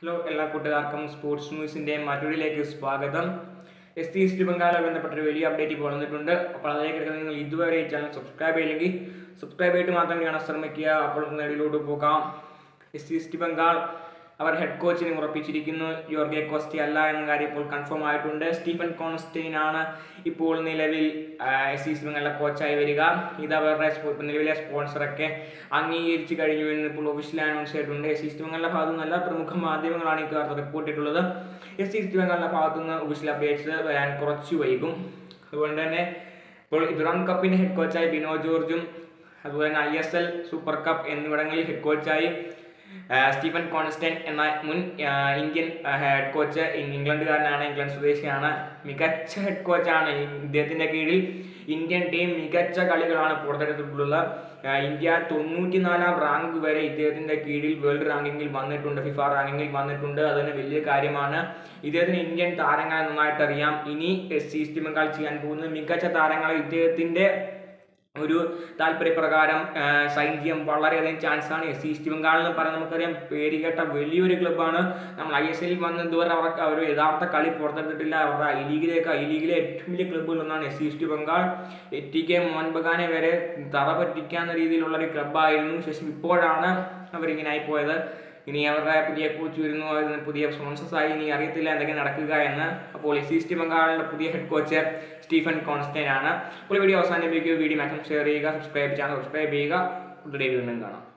hello എല്ലാ കൂട്ടുകാർക്കും sports ന്യൂസിന്റെ മറ്റൊരിലേക്ക് സ്വാഗതം എസ് സി ഈസ്റ്റ് ബംഗാളുമായി ബന്ധപ്പെട്ട ഒരു വലിയ അപ്ഡേറ്റ് ഇപ്പോൾ വന്നിട്ടുണ്ട് അപ്പോൾ അതിലേക്ക് കിടക്കുന്ന നിങ്ങൾ ഇതുവരെ ഈ ചാനൽ സബ്സ്ക്രൈബ് ചെയ്യില്ലെങ്കിൽ സബ്സ്ക്രൈബ് ചെയ്തിട്ട് മാത്രം കാണാൻ ശ്രമിക്കുക അപ്പോൾ നേടിയിലോട്ട് പോകാം എസ് സി ഈസ്റ്റ് ബംഗാൾ അവർ ഹെഡ് കോച്ചിനെ ഉറപ്പിച്ചിരിക്കുന്നു യോർഗെ കോസ്റ്റി അല്ല എന്ന കാര്യം ഇപ്പോൾ കൺഫേം ആയിട്ടുണ്ട് സ്റ്റീഫൻ കോൺസ്റ്റൈൻ ആണ് ഇപ്പോൾ നിലവിൽ എസ് ഈസ്റ്റ് ബംഗാളിലെ കോച്ചായി വരിക ഇത് അവരുടെ സ്പോ- നിലവിലെ സ്പോൺസറൊക്കെ അംഗീകരിച്ച് കഴിഞ്ഞു എന്ന് ഇപ്പോൾ ഒഫീഷ്യൽ അനൗൺസ് ചെയ്തിട്ടുണ്ട് എസ് ഈസ്റ്റ് ബംഗാളിന്റെ ഭാഗത്തു നിന്നല്ല പ്രമുഖ മാധ്യമങ്ങളാണ് ഇക്കാര്യത്തിൽ റിപ്പോർട്ട് ചെയ്തിട്ടുള്ളത് എസ് ഈസ്റ്റ് ബംഗാളിന്റെ ഭാഗത്തു നിന്ന് ഒഫീഷ്യൽ അപ്ഡേറ്റ്സ് വരാൻ കുറച്ച് വൈകും അതുകൊണ്ട് തന്നെ ഇപ്പോൾ ദുറാൻ കപ്പിന്റെ ഹെഡ് കോച്ചായി ബിനോ ജോർജും അതുപോലെ തന്നെ I S L super cup എന്നിവിടങ്ങളിൽ ഹെഡ് കോച്ചായി ആ, സ്റ്റീഫൻ കോൺസ്റ്റൻ എന്ന മുൻ ആ, ഇന്ത്യൻ ആ, ഹെഡ് കോച്ച് ഇ- ഇംഗ്ലണ്ടുകാരനാണ് ഇംഗ്ലണ്ട് സ്വദേശിയാണ് മികച്ച ഹെഡ് കോച്ചാണ് ഇദ്ദേഹത്തിന്റെ കീഴിൽ ഇന്ത്യൻ ടീം മികച്ച കളികളാണ് പുറത്തെടുത്തിട്ടുള്ളത് ആ, ഇന്ത്യ തൊണ്ണൂറ്റിനാലാം റാങ്ക് വരെ ഇദ്ദേഹത്തിന്റെ കീഴിൽ വേൾഡ് റാങ്കിങ്ങിൽ വന്നിട്ടുണ്ട് ഫിഫ റാങ്കിങ്ങിൽ വന്നിട്ടുണ്ട് അതിന് വലിയ കാര്യമാണ് ഇദ്ദേഹത്തിന് ഇന്ത്യൻ താരങ്ങളെ നന്നായിട്ട് അറിയാം ഇനി എസ് ഈസ്റ്റ് ബംഗാൾ ചെയ്യാൻ പോകുന്ന മികച്ച താരങ്ങളെ ഇദ്ദേഹത്തിന്റെ ഒരു താല്പര്യപ്രകാരം സൈൻ ചെയ്യാൻ വളരെയധികം ചാൻസ് ആണ് എസ് ഈസ്റ്റ് ബംഗാൾ എന്ന് പറയാൻ നമുക്കറിയാം പേര് കേട്ട വലിയൊരു ക്ലബ്ബാണ് നമ്മൾ ഐ എസ് എല്ലിൽ വന്ന് ഇതുവരെ അവർക്ക് ഒരു യഥാർത്ഥ കളി പുറത്തെടുത്തിട്ടില്ല അവരുടെ ഐ ലീഗിലേക്ക് ഐ ലീഗിലെ ഏറ്റവും വലിയ ക്ലബ്ബുകളൊന്നാണ് S East Bengal A K Mohun ബഗാനെ വരെ തറ പറ്റിക്കാവുന്ന രീതിയിലുള്ള ഒരു ക്ലബ്ബായിരുന്നു ശേഷം ഇപ്പോഴാണ് അവരിങ്ങനെ ആയിപ്പോയത് ഇനി അവരുടെ പുതിയ കോച്ച് വരുന്നു അതിന് പുതിയ സ്പോൺസേഴ്സ് ആയി ഇനി അറിയത്തില്ല എന്തൊക്കെ നടക്കുക എന്ന് അപ്പോൾ എസ് ഈസ്റ്റ് ബംഗാളിന്റെ പുതിയ ഹെഡ് കോച്ച് സ്റ്റീഫൻ കോൺസ്റ്റൈൻ ആണ് അപ്പോൾ ഈ വീഡിയോ അവസാനിപ്പിക്കുക വീഡിയോ മാക്സിമം ഷെയർ ചെയ്യുക സബ്സ്ക്രൈബ് ചാനൽ സബ്സ്ക്രൈബ് ചെയ്യുക വീണ്ടും കാണാം